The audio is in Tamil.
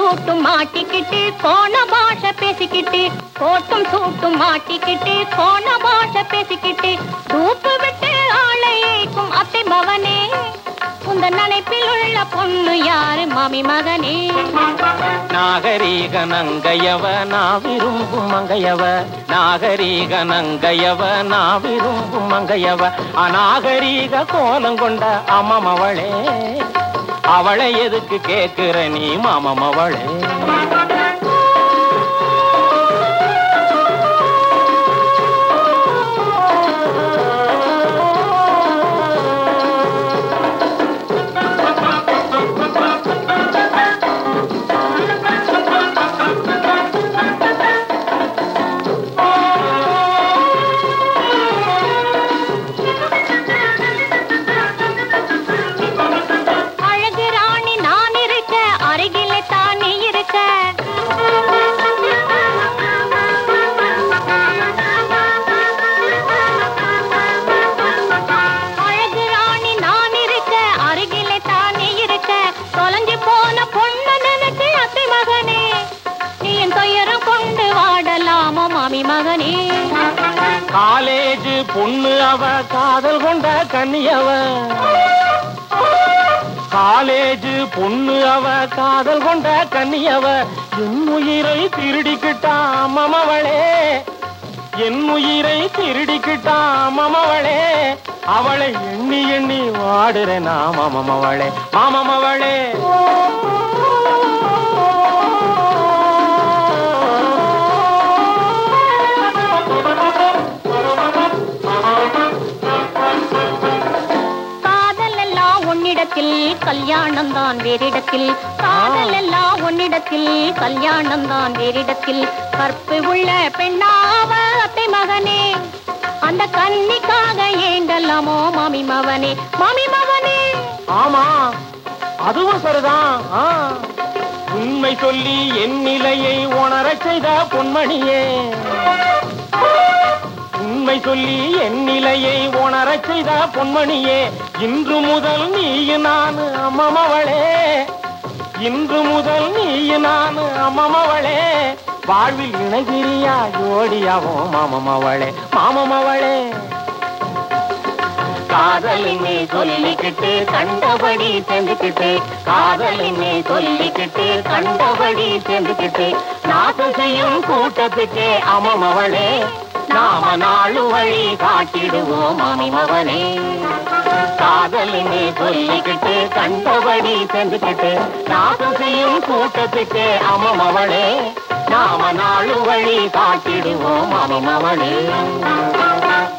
சூட்டும் மாட்டிக்கிட்டு போன பாஷை பேசிக்கிட்டு கோட்டும் சூட்டும் மாட்டிக்கிட்டு போன பாஷை பேசிக்கிட்டு தூப்பு விட்டு ஆளை ஏக்கும் அத்தை பவனே உந்த நினைப்பில் உள்ள பொண்ணு யாரு மாமி மகனே நாகரீக நங்கையவ நான் விரும்பும் மங்கையவ நாகரீக நங்கையவ நான் விரும்பும் மங்கையவ அநாகரீக கோலம் கொண்ட அம்மமவளே அவளை எதுக்கு கேக்குற நீ மாமமவளே அழகு ராணி நான் இருக்க அருகிலே தானே இருக்க அழகு ராணி நான் இருக்க அருகிலே தானே இருக்க தொலைஞ்சு போன பொண்ணு நினைச்சு அத்தை மகனே நீ என் துயரம் கொண்டு வாடலாமோ மாமி மகனே காலேஜ் பொண்ணு அவ காதல் கொண்ட கன்னியவ காலேஜ் பொண்ணு அவ காதல் கொண்ட கன்னியவ என் உயிரை திருடிக்கிட்டா மமவளே என் உயிரை திருடிக்கிட்டா மமவளே அவளை எண்ணி எண்ணி வாடுறேன் நான் மாமமவளே மாமமவளே காதல் எல்லாம் உன்னிடத்தில் கல்யாணம் தான் வேறிடத்தில் காதல் எல்லாம் உன்னிடத்தில் கல்யாணம் தான் வேறிடத்தில் கற்பு உள்ள பெண்ணாவ அத்தை மகனே அந்த கன்னிக்காக ஏங்கலாமோ மாமி மவனே மாமி மவனே ஆமா அதுவும் சரிதான் ஆ. உண்மை சொல்லி என் நிலையை உணரச் செய்த பொன்மணியே உண்மை சொல்லி என் நிலையை உணரச் செய்த பொன்மணியே இன்று முதல் நீ நான் அம்மமவளே இன்று முதல் நீ நான் அம்மமவளே வாழ்வில் இணைகிறியா ஜோடியாவோ மாமமவளே மாமமவளே காதலினே சொல்லிக்கிட்டு கண்டபடி செஞ்சுக்கிட்டு காதலினே சொல்லிக்கிட்டு கண்டபடி செஞ்சுக்கிட்டு நாசம் செய்யும் கூட்டத்துக்கே அமமவளே நாம நாளு வழி காட்டிடுவோம் மாமிமவனே காதலினே சொல்லிக்கிட்டு கண்டபடி செஞ்சுக்கிட்டு நாசம் செய்யும் கூட்டத்துக்கே அமமவளே நாம நாளு வழி காட்டிடுவோம் மாமிமவளே